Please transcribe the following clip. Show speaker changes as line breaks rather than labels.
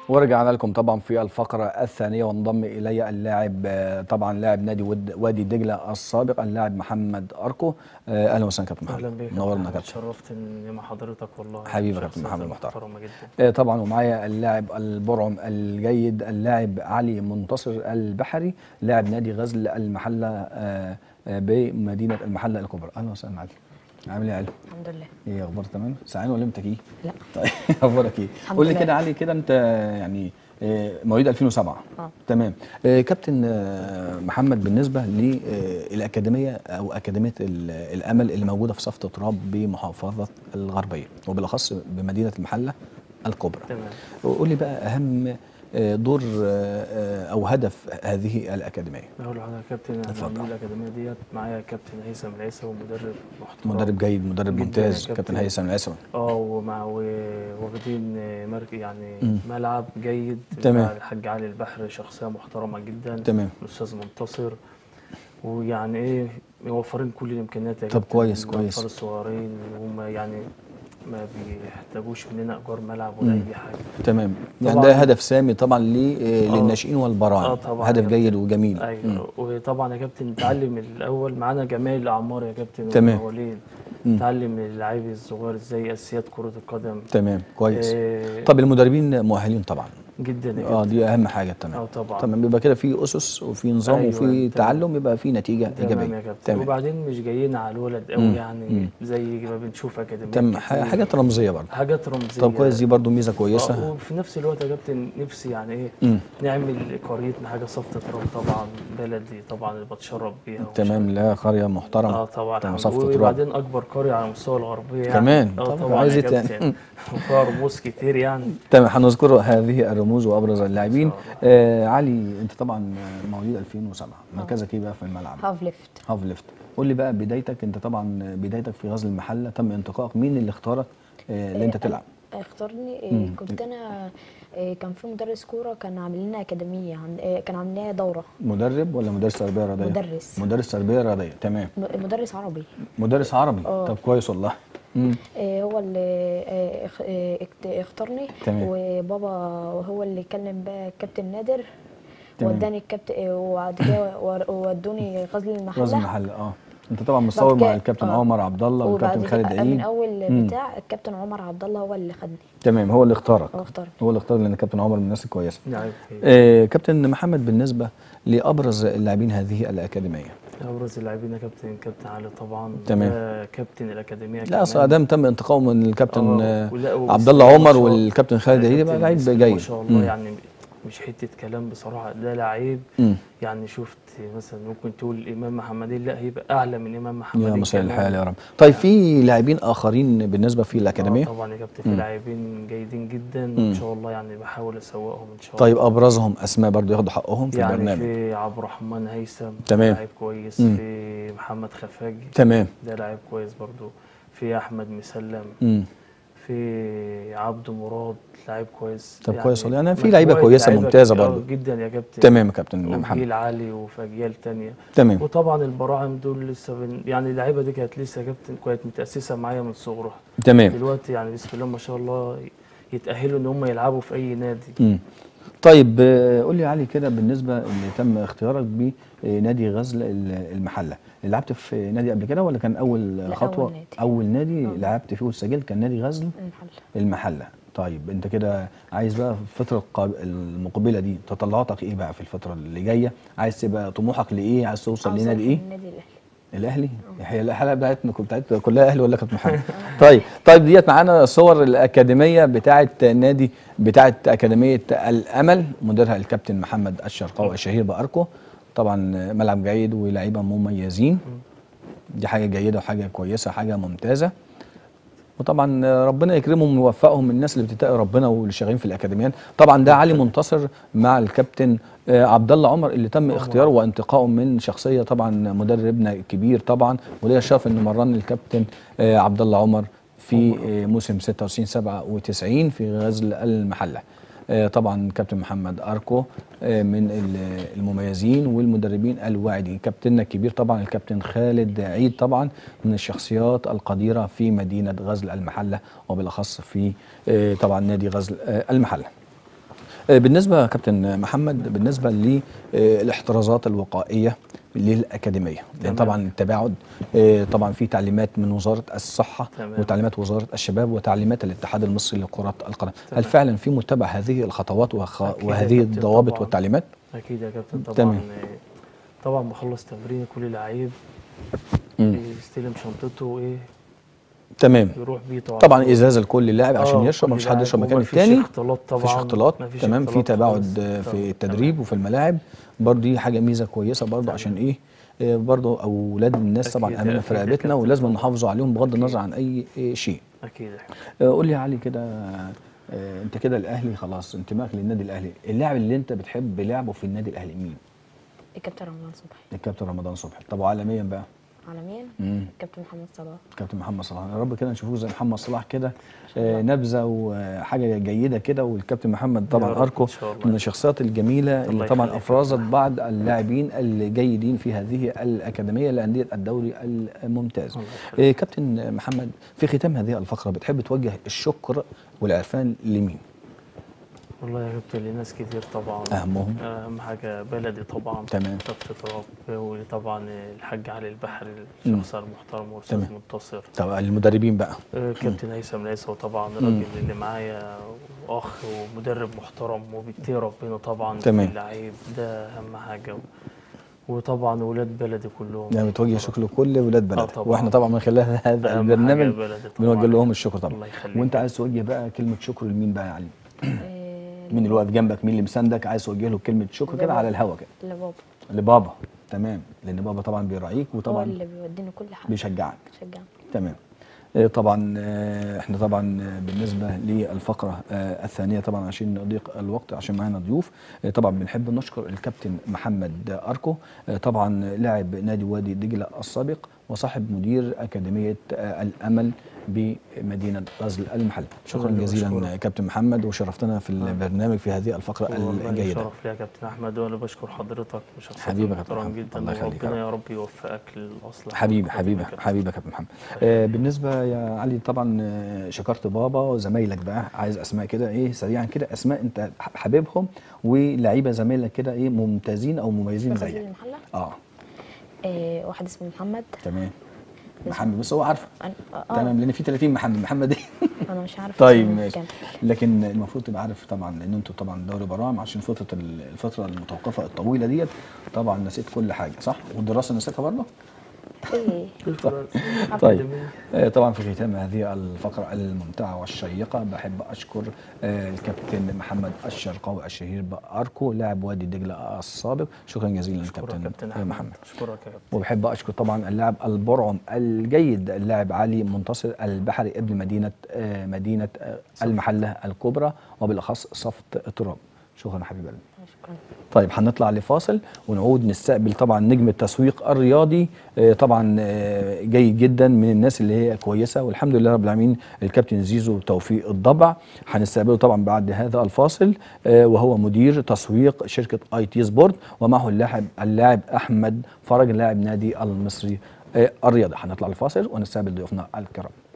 ورجعنا لكم طبعا في الفقرة الثانية وانضم إلي اللاعب آه، طبعا لاعب نادي ود- وادي دجلة السابق اللاعب محمد أركو آه، أهلا وسهلا كابتن محمد
اهلا بيك
نورنا
أنا
كابتن
اتشرفت اني مع حضرتك والله
حبيبي يا كابتن
شخصية
محمد محترم.
محترمه جدا
آه، طبعا ومعايا اللاعب البرعم الجيد اللاعب علي منتصر البحري لاعب نادي غزل المحلة آه، آه، بمدينة المحلة الكبرى أهلا وسهلا علي عامل ايه يا علي؟
الحمد لله
ايه اخبار تمام؟ سعيان ولا امتى ايه؟
لا
طيب اخبارك ايه؟
الحمد
قول لي
لله.
كده علي كده انت يعني آه، مواليد 2007
اه
تمام آه، كابتن آه، محمد بالنسبه للاكاديميه او اكاديميه ال- الامل اللي موجوده في صفت تراب بمحافظه الغربيه وبالاخص بمدينه المحله الكبرى
تمام
قول لي بقى اهم آه، دور آه، آه، او هدف هذه الاكاديميه
اول حاجه يا كابتن انا
اتفضل.
عامل الاكاديميه ديت معايا كابتن هيثم العيسى ومدرب محترم
مدرب جيد مدرب
جداً يا
ممتاز
كابتن.
كابتن هيثم العسوي
اه ومع و- واخدين مركز يعني
مم.
ملعب جيد
تمام.
بتاع الحاج علي البحر شخصيه محترمه جدا
تمام
الاستاذ منتصر ويعني ايه موفرين كل الامكانيات يا
طب
كابتن
كويس،
للأطفال
كويس.
الصغيرين وهم يعني ما بيحتاجوش مننا ايجار ملعب ولا
مم.
اي حاجه
تمام يعني
طبعاً.
ده هدف سامي طبعا ل- آه،
آه.
للناشئين والبراعم
آه طبعاً
هدف
يا
جيد وجميل مم.
ايوه وطبعا يا كابتن نتعلم الاول معانا جميع الاعمار يا كابتن
تمام.
والمواليد
مم.
نتعلم اللعيب الصغير ازاي اساسيات كره القدم
تمام كويس
آه،
طب المدربين مؤهلين طبعا
جدا يا
اه
كابتن
دي اهم حاجه تمام
اه طبعا
تمام يبقى كده في اسس وفي نظام
أيوة،
وفي
تمام.
تعلم يبقى في نتيجه
تمام
ايجابيه
يا كابتن
تمام
وبعدين مش جايين على الولد
مم.
قوي يعني
مم.
زي ما بنشوف اكاديميات
تمام ح-
كتير.
حاجات رمزيه برضه
حاجات رمزيه
طب كويس دي برضه ميزه
آه،
كويسه
وفي نفس الوقت يا كابتن نفسي يعني ايه
مم.
نعمل قريتنا حاجه صفت تراب طبعا بلدي طبعا اللي بتشرب بيها
تمام لا قريه
اه
محترمه
طبعا
تمام،
الحمد
صفت
لله.
تراب.
وبعدين اكبر قريه على مستوى الغربيه يعني
كمان؟
اه
طب
طبعا
عايز
يا
إيه تاني؟
كابتن وفيها رموز كتير يعني
تمام هنذكر هذه الرموز وابرز اللاعبين
إن شاء الله.
آه علي انت طبعا مواليد 2007 مركزك ايه بقى في الملعب
هاف ليفت
هاف ليفت قول لي بقى بدايتك انت طبعا بدايتك في غزل المحله تم انتقائك مين اللي اختارك آه اللي انت
آه،
تلعب
اختارني
مم.
آه، كنت انا آه، كان في مدرس كوره كان عامل لنا اكاديميه عن- آه، كان عامل لنا دوره
مدرب ولا مدرس تربيه رياضيه
مدرس.
مدرس تربيه رياضيه تمام
م- مدرس عربي
مدرس عربي
اه.
طب كويس والله مم.
آه، هو اللي آه، اخ- آه، اكت- اختارني
تمام.
وبابا هو اللي كلم بقى الكابتن نادر
تمام.
وداني الكابتن آه، وبعد كده ور- ودوني غزل المحله
غزل المحله اه انت طبعا متصور
بعد
مع
كده-
الكابتن
اه.
عمر عبد الله والكابتن
وبعد
خالد
كده من
عيد
اول
مم.
بتاع الكابتن عمر عبد الله هو اللي خدني
تمام هو اللي اختارك
هو اختارني
هو اللي اختار لان الكابتن عمر من الناس الكويسه
نعم
آه كابتن محمد بالنسبه لابرز اللاعبين هذه الاكاديميه
ابرز اللاعبين يا كابتن كابتن علي طبعا
تمام.
ده كابتن الاكاديميه
لا
كمان.
اصل ادام تم انتقائه من الكابتن
آه،
آه
ولا-
عبد
وبسم
الله
الله ما
عمر
شاء الله.
والكابتن خالد
يا
عيد يبقى
كابتن
لعيب
بسم الله
جيد
ما شاء الله
مم.
يعني مش حته كلام بصراحه ده لعيب
مم.
يعني شفت مثلا ممكن تقول امام محمدين لا هيبقى اعلى من امام محمدين
يا مساء
كمان.
الحال يا رب طيب في لاعبين اخرين بالنسبه في
آه
الاكاديميه
طبعا يا كابتن في
مم.
لاعبين جيدين جدا
مم.
ان شاء الله يعني بحاول اسوقهم ان شاء الله
طيب ابرزهم اسماء برضو ياخدوا حقهم في
يعني
البرنامج
في عبد الرحمن هيثم
تمام.
لاعب كويس
مم.
في محمد خفاجي
تمام
ده لاعب كويس برضو في احمد مسلم
مم.
في عبد مراد لاعب كويس
طب كويس والله. يعني في
مجموعة
لعيبة كويسة
لعيبة
ممتازة
كتير
برضو.
جدا يا كابتن
تمام يا كابتن
وفي
محمد
جيل عالي وفي اجيال تانية
تمام
وطبعا البراعم دول لسه بن... يعني اللعيبه دي كانت لسه يا كابتن كانت متاسسه معايا من صغرها
تمام
دلوقتي يعني بسم الله ما شاء الله يتاهلوا ان هم يلعبوا في اي نادي
مم. طيب آه، قول لي يا علي كده بالنسبه اللي تم اختيارك بنادي غزل ال- المحله لعبت في نادي قبل كده ولا كان اول
لا،
خطوه
أول نادي.
اول نادي
آه.
لعبت فيه وسجلت كان نادي غزل
المحله
المحله طيب انت كده عايز بقى في الفتره القاب- المقبله دي تطلعاتك ايه بقى في الفتره اللي جايه عايز تبقى طموحك لايه عايز توصل
عاوز
لنادي
أوصل
ايه
للنادي الاهلي
الاهلي هي الحلقه بتاعتنا كنت بتاعت كلها اهلي ولا كانت محمد طيب طيب ديت معانا صور الاكاديميه بتاعه نادي بتاعه اكاديميه الامل مديرها الكابتن محمد الشرقاوي الشهير باركو طبعا ملعب جيد ولاعيبه مميزين دي حاجه جيده وحاجه كويسه حاجه ممتازه وطبعا ربنا يكرمهم ويوفقهم الناس اللي بتتقي ربنا واللي شغالين في الاكاديميات طبعا ده علي منتصر مع الكابتن آه، عبد الله عمر اللي تم اختياره وانتقائه من شخصيه طبعا مدربنا كبير طبعا وليا الشرف ان مرن الكابتن آه، عبد الله عمر في آه، موسم 96 97 في غزل المحله آه، طبعا كابتن محمد اركو آه، من ال- المميزين والمدربين الواعدين كابتننا الكبير طبعا الكابتن خالد عيد طبعا من الشخصيات القديره في مدينه غزل المحله وبالاخص في آه، طبعا نادي غزل آه، المحله آه، بالنسبه يا كابتن محمد بالنسبه للاحترازات الوقائيه للاكاديميه لان
تمام.
طبعا التباعد آه، طبعا في تعليمات من وزاره الصحه
تمام.
وتعليمات وزاره الشباب وتعليمات الاتحاد المصري لكره القدم هل
تمام.
فعلا في متبع هذه الخطوات وخ...
أكيد يا
وهذه
كابتن
الضوابط
طبعاً.
والتعليمات
اكيد يا كابتن طبعا
تمام.
آه، طبعا بخلص تمرين كل لعيب
مم.
يستلم شنطته وايه
تمام
يروح بيته على
طبعا
طول.
ازازه لكل لاعب عشان
آه،
يشرب
كل
مفيش حد
لاعب
يشرب مكان
ومفيش
التاني
اختلاط طبعا
مفيش اختلاط
مفيش
تمام في
اختلاط
تباعد
خالص.
آه، في
تمام.
التدريب وفي الملاعب برضه دي حاجه ميزه كويسه برضه
تمام.
عشان ايه آه، برضه اولاد الناس طبعا
أكيد-
امانه في
أكيد يا
رقبتنا
كابتن
ولازم
طبعاً.
نحافظوا عليهم بغض
أكيد.
النظر عن اي إيه شيء
اكيد يا حبيبي.
آه، قول لي يا علي كده آه، انت كده الاهلي خلاص انتمائك للنادي الاهلي اللاعب اللي انت بتحب لعبه في النادي الاهلي مين
الكابتن رمضان صبحي
الكابتن رمضان صبحي طب وعالميا بقى
عالميا
مم.
الكابتن محمد صلاح
كابتن محمد صلاح يا رب كده نشوفوه زي محمد صلاح كده آه، نبذه وحاجه جيده كده والكابتن محمد
يا
طبعا
رب
اركو
إن شاء الله.
من الشخصيات الجميله اللي
الله
طبعا
يخليك.
افرزت بعض اللاعبين الجيدين في هذه الاكاديميه لانديه الدوري الممتاز
الله يخليك.
آه، كابتن محمد في ختام هذه الفقره بتحب توجه الشكر والعرفان لمين
والله يا كابتن لناس كتير طبعا
اهمهم
اهم حاجه بلدي طبعا
تمام.
كابتن تراب وطبعا الحاج علي البحري
مم.
الشخص المحترم واستاذ
تمام.
منتصر
طب المدربين بقى
آه، كابتن هيثم العيسى وطبعا الراجل اللي معايا واخ ومدرب محترم وبيتقي ربنا طبعا
تمام.
في اللعيب ده اهم حاجه وطبعا ولاد بلدي كلهم
يعني بتوجه شكر لكل ولاد بلدك
طبعاً.
واحنا طبعا من خلال هذا
أهم حاجة
البرنامج
بلدي طبعاً.
بنوجه لهم الشكر طبعا
الله يخليك.
وانت عايز توجه بقى كلمه شكر لمين بقى يا علي
آه،
مين اللي واقف جنبك مين اللي مساندك عايز توجه له كلمه شكر كده
لبابا.
على الهوا كده
لبابا
لبابا تمام لان بابا طبعا بيراعيك
هو
وطبعا
اللي بيوديني كل حاجه
بيشجعك
شجعني
تمام آه، طبعا آه، احنا طبعا آه، بالنسبه للفقره آه، الثانيه طبعا عشان نضيق الوقت عشان معانا ضيوف آه، طبعا بنحب نشكر الكابتن محمد اركو آه، طبعا لاعب نادي وادي دجله السابق وصاحب مدير اكاديميه آه، الامل بمدينه غزل المحل شكرا
أنا
جزيلا
بشكرك.
كابتن محمد وشرفتنا في البرنامج في هذه الفقره
والله
الجيده
شرف لي يا كابتن احمد وانا بشكر حضرتك وشخصيتك
حبيبي يا كابتن
محترم
محمد.
جدا
الله يخليك يا
وربنا
رب.
يا رب يوفقك للاصل
حبيبي حبيبي حبيبي يا كابتن محمد آه بالنسبه يا علي طبعا آه، شكرت بابا وزمايلك بقى عايز اسماء كده ايه سريعا كده اسماء انت ح- حاببهم ولعيبه زمايلك كده ايه ممتازين او مميزين
في غزل
زيك
المحله
اه
آه واحد اسمه محمد
تمام محمد بس هو عارفه
انا آه
تمام لان في 30 محمد محمد ايه
انا مش عارفه
طيب
اسمه
ماشي
كام.
لكن المفروض تبقى عارف طبعا لان انتوا طبعا دوري برام عشان فتره ال- الفتره المتوقفه الطويله ديت طبعا نسيت كل حاجه صح والدراسه نسيتها برضه
ايه
طيب آه، طبعا في ختام هذه الفقرة الممتعة والشيقة بحب أشكر آه، الكابتن محمد الشرقاوي الشهير بأركو لاعب وادي دجلة السابق شكرا جزيلا
شكرا
كابتن
كابتن
آه،
احمد
محمد
اشكرك يا كابتن
وبحب أشكر طبعا اللاعب البرعم الجيد اللاعب علي منتصر البحري ابن مدينة آه، مدينة آه، المحلة الكبرى وبالأخص صفت تراب شكرا حبيب قلبي
شكرا
طيب هنطلع لفاصل ونعود نستقبل طبعا نجم التسويق الرياضي آه، طبعا آه، جيد جدا من الناس اللي هي كويسه والحمد لله رب العالمين الكابتن زيزو توفيق الضبع هنستقبله طبعا بعد هذا الفاصل آه، وهو مدير تسويق شركه اي تي سبورت ومعه اللاعب اللاعب احمد فرج لاعب نادي المصري آه، الرياضي هنطلع لفاصل ونستقبل ضيوفنا الكرام